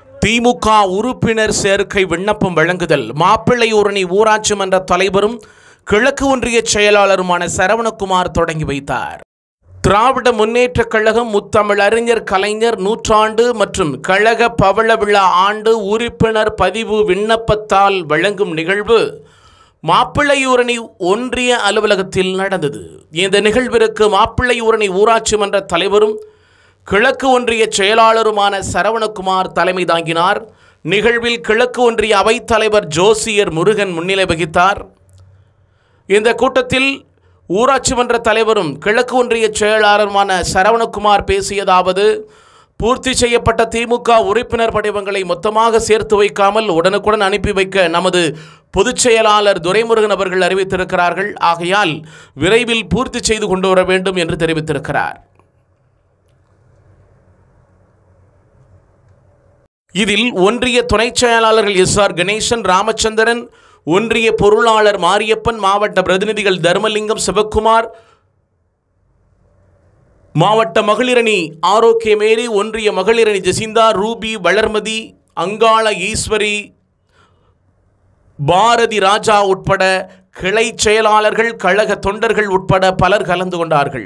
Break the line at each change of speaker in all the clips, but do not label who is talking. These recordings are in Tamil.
திமுக உறுப்பினர் சேர்க்கை விண்ணப்பம் வழங்குதல் மாப்பிள்ளையூரணி ஊராட்சி மன்ற தலைவரும் கிழக்கு ஒன்றிய செயலாளருமான சரவணகுமார் தொடங்கி வைத்தார் திராவிட முன்னேற்றக் கழகம் முத்தமிழ் அறிஞர் கலைஞர் நூற்றாண்டு மற்றும் கழக பவள விழா ஆண்டு உறுப்பினர் பதிவு விண்ணப்பத்தால் வழங்கும் நிகழ்வு மாப்பிள்ளையூரணி ஒன்றிய அலுவலகத்தில் நடந்தது இந்த நிகழ்விற்கு மாப்பிள்ளையூரணி ஊராட்சி மன்ற தலைவரும் கிழக்கு ஒன்றிய செயலாளருமான சரவணகுமார் தலைமை தாங்கினார் நிகழ்வில் கிழக்கு ஒன்றிய அவைத்தலைவர் ஜோசியர் முருகன் முன்னிலை வகித்தார் இந்த கூட்டத்தில் ஊராட்சி மன்ற தலைவரும் கிழக்கு ஒன்றிய செயலாளருமான சரவணகுமார் பேசியதாவது பூர்த்தி செய்யப்பட்ட திமுக உறுப்பினர் படிவங்களை மொத்தமாக சேர்த்து வைக்காமல் உடனுக்குடன் அனுப்பி வைக்க நமது பொதுச் செயலாளர் துரைமுருகன் அவர்கள் அறிவித்திருக்கிறார்கள் ஆகையால் விரைவில் பூர்த்தி செய்து கொண்டு வர வேண்டும் என்று தெரிவித்திருக்கிறார் இதில் ஒன்றிய துணைச் செயலாளர்கள் எஸ் ஆர் கணேசன் ராமச்சந்திரன் ஒன்றிய பொருளாளர் மாரியப்பன் மாவட்ட பிரதிநிதிகள் தர்மலிங்கம் சிவக்குமார் மாவட்ட மகளிரணி ஆரோக்கியமேரி ஒன்றிய மகளிரணி ஜெசிந்தா ரூபி வளர்மதி அங்காள ஈஸ்வரி பாரதி ராஜா உட்பட கிளை செயலாளர்கள் கழக தொண்டர்கள் உட்பட பலர் கலந்து கொண்டார்கள்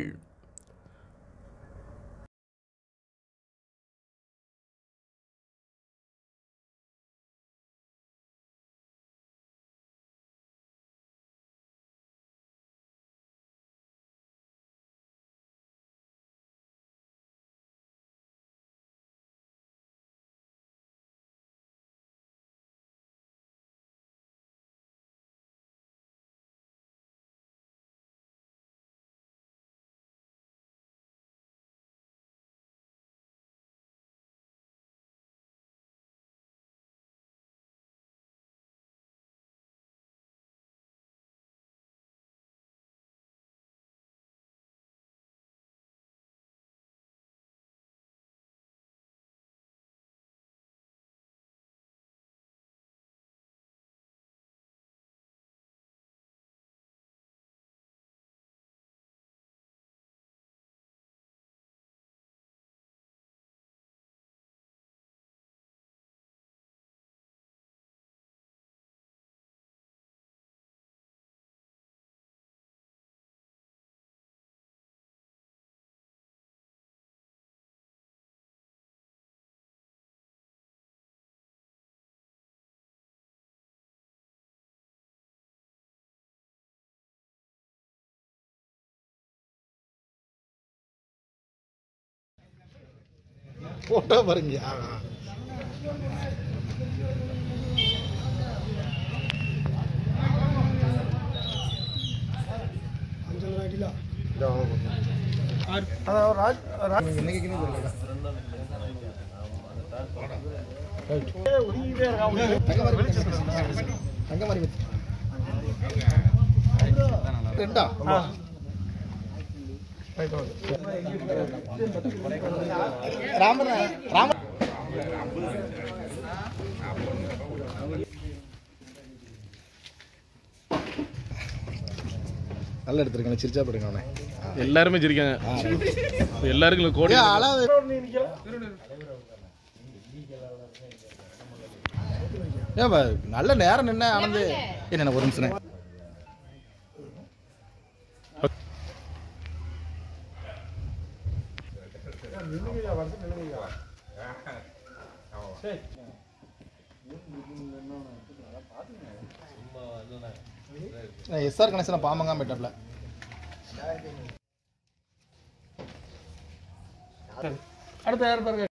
போட்டோ பாருங்க ரெண்டா ராமன் ராமன் நல்லா எடுத்துருக்கேன் சிரிச்சா போடுங்க அவனை
எல்லாருமே சிரிக்காங்க எல்லாருக்கும் கோடி
ஏய், அளவு ஏன் பா, நல்ல நேரம் நின்ன ஆனந்து என்ன ஒரு நிமிஷம் எஸ்ஆர் கணேசன் பாமங்க போயிட்டாப்ல
அடுத்த யார் பாருங்க